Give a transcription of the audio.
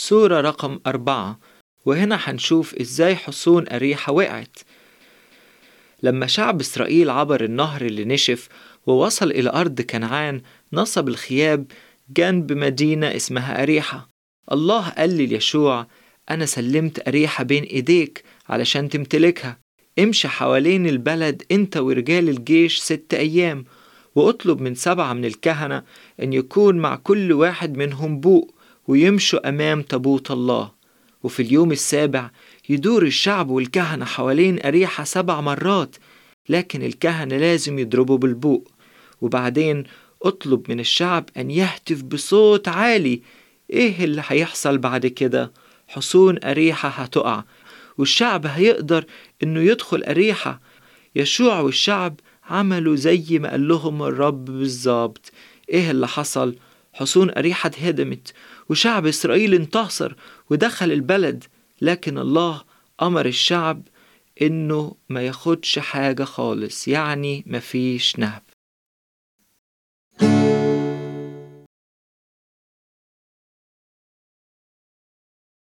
سورة رقم أربعة وهنا هنشوف إزاي حصون أريحة وقعت لما شعب إسرائيل عبر النهر اللي نشف ووصل إلى أرض كنعان نصب الخياب جنب مدينة اسمها أريحة الله قال ليشوع أنا سلمت أريحة بين إيديك علشان تمتلكها امشي حوالين البلد انت ورجال الجيش ست أيام واطلب من سبعة من الكهنة أن يكون مع كل واحد منهم بوق ويمشوا أمام تابوت الله وفي اليوم السابع يدور الشعب والكهنة حوالين أريحة سبع مرات لكن الكهنة لازم يضربوا بالبوق وبعدين اطلب من الشعب أن يهتف بصوت عالي إيه اللي هيحصل بعد كده؟ حصون أريحة هتقع والشعب هيقدر إنه يدخل أريحة يشوع والشعب عملوا زي ما قال لهم الرب بالظبط إيه اللي حصل؟ حصون أريحة اتهدمت وشعب إسرائيل انتصر ودخل البلد لكن الله أمر الشعب إنه ما ياخدش حاجة خالص يعني مفيش نهب